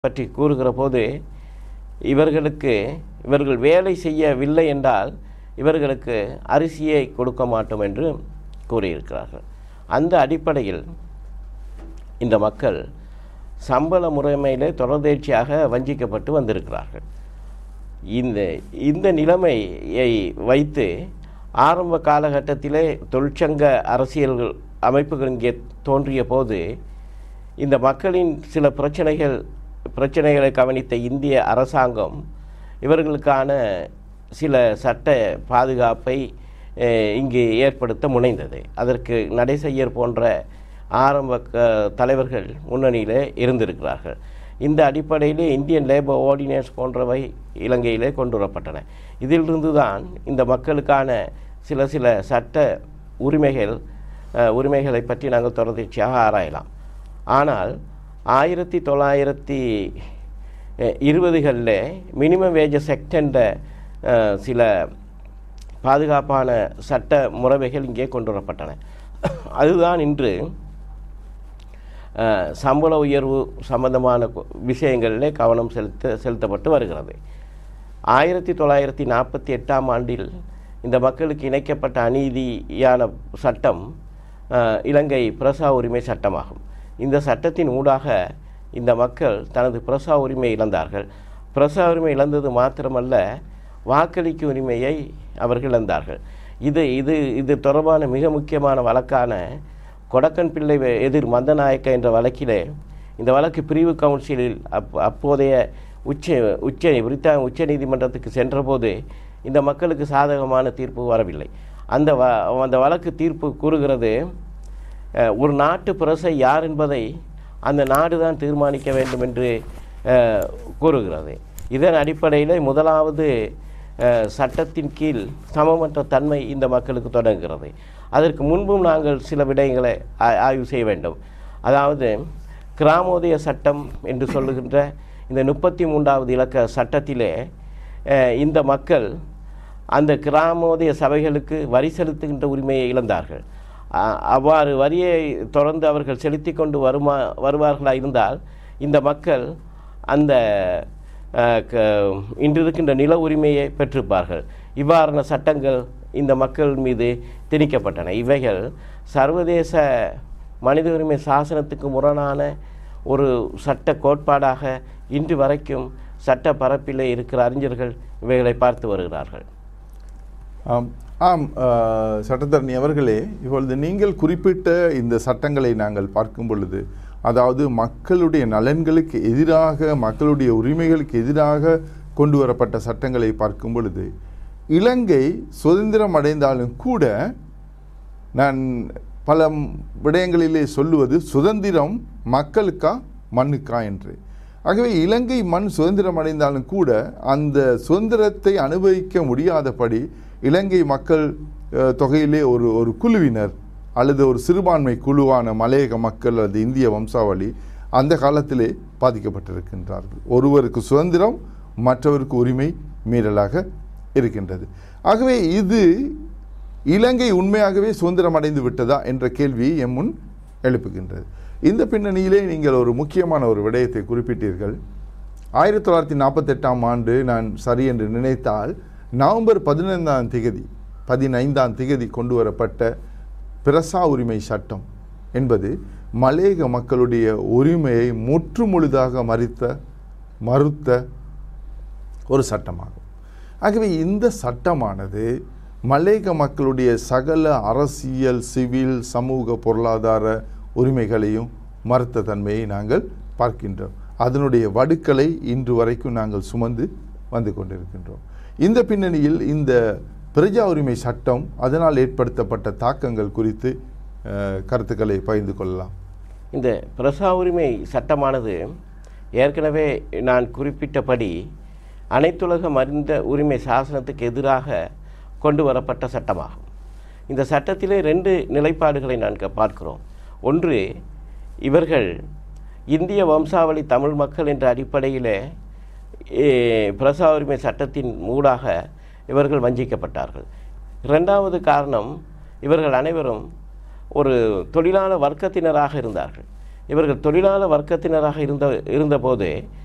பற்றி கூறுகிற போது இவர்களுக்கு இவர்கள் வேலை செய்யவில்லை என்றால் இவர்களுக்கு அரிசியை கொடுக்க மாட்டோம் என்று கூறியிருக்கிறார்கள் அந்த அடிப்படையில் இந்த மக்கள் சம்பள முறைமையிலே தொடர்ந்தேர்ச்சியாக வஞ்சிக்கப்பட்டு வந்திருக்கிறார்கள் இந்த இந்த நிலைமையை வைத்து ஆரம்ப காலகட்டத்திலே தொழிற்சங்க அரசியல்கள் அமைப்புகள் இங்கே தோன்றிய போது இந்த மக்களின் சில பிரச்சனைகள் பிரச்சனைகளை கவனித்த இந்திய அரசாங்கம் இவர்களுக்கான சில சட்ட பாதுகாப்பை அஹ், இங்கு ஏற்படுத்த முனைந்தது அதற்கு நடைசெய்யர் போன்ற ஆரம்ப க- தலைவர்கள் முன்னணியிலே இருந்திருக்கிறார்கள் இந்த அடிப்படையிலே இந்தியன் லேபர் ஆர்டினன்ஸ் போன்றவை இலங்கையிலே கொண்டு வரப்பட்டன இதிலிருந்து தான் இந்த மக்களுக்கான சில சில சட்ட உரிமைகள் அஹ், உரிமைகளை பற்றி நாங்கள் தொடர்ச்சியாக ஆராயலாம் ஆனால் ஆயிரத்தி தொள்ளாயிரத்தி இருபதுகளில் மினிமம் வேஜஸ் செக்ட் என்ற அஹ், சில பாதுகாப்பான சட்ட முறைமைகள் இங்கே கொண்டு வரப்பட்டன அதுதான் இன்று அஹ், சம்பள உயர்வு சம்பந்தமான கு- விஷயங்களிலே கவனம் செலுத்த செலுத்தப்பட்டு வருகிறது ஆயிரத்தி தொள்ளாயிரத்தி நாற்பத்தி எட்டாம் ஆண்டில் இந்த மக்களுக்கு இணைக்கப்பட்ட அநீதியான சட்டம் அஹ், இலங்கை பிரசா உரிமை சட்டமாகும் இந்த சட்டத்தின் ஊடாக இந்த மக்கள் தனது பிரசா உரிமை இழந்தார்கள் பிரசா உரிமை இழந்தது மாத்திரமல்ல வாக்களிக்கும் உரிமையை அவர்கள் இழந்தார்கள் இது இது இது தொடர்பான மிக முக்கியமான வழக்கான கொடக்கன் பிள்ளை வெ- எதிர் மந்தநாயக்க என்ற வழக்கிலே இந்த வழக்கு பிரிவு கவுன்சிலில் அப் அப்போதைய உச்ச உச்ச பிரித்தானிய உச்ச நீதிமன்றத்துக்கு சென்றபோது இந்த மக்களுக்கு சாதகமான தீர்ப்பு வரவில்லை அந்த வ அந்த வழக்கு தீர்ப்பு கூறுகிறது அஹ், ஒரு நாட்டு பிரசை யார் என்பதை அந்த நாடு தான் தீர்மானிக்க வேண்டும் என்று அஹ், கூறுகிறது இதன் அடிப்படையில் முதலாவது அஹ், சட்டத்தின் கீழ் சமமற்ற தன்மை இந்த மக்களுக்கு தொடங்குகிறது அதற்கு முன்பும் நாங்கள் சில விடயங்களை ஆ- ஆய்வு செய்ய வேண்டும் அதாவது கிராமோதய சட்டம் என்று சொல்லுகின்ற இந்த முப்பத்தி மூன்றாவது இலக்க சட்டத்திலே அஹ், இந்த மக்கள் அந்த கிராமோதய சபைகளுக்கு வரி செலுத்துகின்ற உரிமையை இழந்தார்கள் அ- அவ்வாறு வரியை தொடர்ந்து அவர்கள் செலுத்தி கொண்டு வருமா வருவார்களா இருந்தால் இந்த மக்கள் அந்த அஹ், க- இன்று இருக்கின்ற நில உரிமையை பெற்றிருப்பார்கள் இவ்வாறான சட்டங்கள் இந்த மக்கள் மீது திணிக்கப்பட்டன இவைகள் சர்வதேச மனித உரிமை சாசனத்துக்கு முரணான ஒரு சட்ட கோட்பாடாக இன்று வரைக்கும் சட்ட பரப்பிலே இருக்கிற அறிஞர்கள் இவைகளை பார்த்து வருகிறார்கள் ஆம் ஆம் அஹ், சட்டத்தரணி அவர்களே இப்பொழுது நீங்கள் குறிப்பிட்ட இந்த சட்டங்களை நாங்கள் பார்க்கும் பொழுது அதாவது மக்களுடைய நலன்களுக்கு எதிராக மக்களுடைய உரிமைகளுக்கு எதிராக கொண்டு வரப்பட்ட சட்டங்களை பார்க்கும் பொழுது இலங்கை சுதந்திரம் அடைந்தாலும் கூட நான் பல விடயங்களிலே சொல்லுவது சுதந்திரம் மக்களுக்கா மண்ணுக்கா என்று ஆகவே இலங்கை மண் சுதந்திரம் அடைந்தாலும் கூட அந்த சுதந்திரத்தை அனுபவிக்க முடியாதபடி இலங்கை மக்கள் அஹ், தொகையிலே ஒரு ஒரு குழுவினர் அல்லது ஒரு சிறுபான்மை குழுவான மலையக மக்கள் அல்லது இந்திய வம்சாவளி அந்த காலத்திலே பாதிக்கப்பட்டிருக்கின்றார்கள் ஒருவருக்கு சுதந்திரம் மற்றவருக்கு உரிமை மீறலாக இருக்கின்றது ஆகவே இது இலங்கை உண்மையாகவே சுதந்திரம் அடைந்து விட்டதா என்ற கேள்வி எம் முன் எழுப்புகின்றது இந்த பின்னணியிலே நீங்கள் ஒரு முக்கியமான ஒரு விடயத்தை குறிப்பிட்டீர்கள் ஆயிரத்தி தொள்ளாயிரத்தி நாற்பத்தெட்டாம் ஆண்டு நான் சரி என்று நினைத்தால் நவம்பர் பதினைந்தாம் திகதி பதினைந்தாம் திகதி கொண்டு வரப்பட்ட பிரசா உரிமை சட்டம் என்பது மலேக மக்களுடைய உரிமையை முற்றுமுழுதாக மறித்த மறுத்த ஒரு சட்டமாகும் ஆகவே இந்த சட்டமானது மலேக மக்களுடைய சகல அரசியல் சிவில் சமூக பொருளாதார உரிமைகளையும் மறுத்த தன்மையை நாங்கள் பார்க்கின்றோம் அதனுடைய வடுக்களை இன்று வரைக்கும் நாங்கள் சுமந்து வந்து கொண்டிருக்கின்றோம் இந்த பின்னணியில் இந்த பிரஜா உரிமை சட்டம் அதனால் ஏற்படுத்தப்பட்ட தாக்கங்கள் குறித்து அஹ், கருத்துக்களை பகிர்ந்து கொள்ளலாம் இந்த பிரசா உரிமை சட்டமானது ஏற்கனவே நான் குறிப்பிட்டபடி அனைத்துலக மருந்த உரிமை சாசனத்துக்கு எதிராக கொண்டு வரப்பட்ட சட்டமாகும் இந்த சட்டத்திலே ரெண்டு நிலைப்பாடுகளை நான் க- பார்க்கிறோம் ஒன்று இவர்கள் இந்திய வம்சாவளி தமிழ் மக்கள் என்ற அடிப்படையிலே ஏ, பிரசா உரிமை சட்டத்தின் ஊடாக இவர்கள் வஞ்சிக்கப்பட்டார்கள் இரண்டாவது காரணம் இவர்கள் அனைவரும் ஒரு தொழிலாள வர்க்கத்தினராக இருந்தார்கள் இவர்கள் தொழிலாள வர்க்கத்தினராக இருந்த இருந்தபோது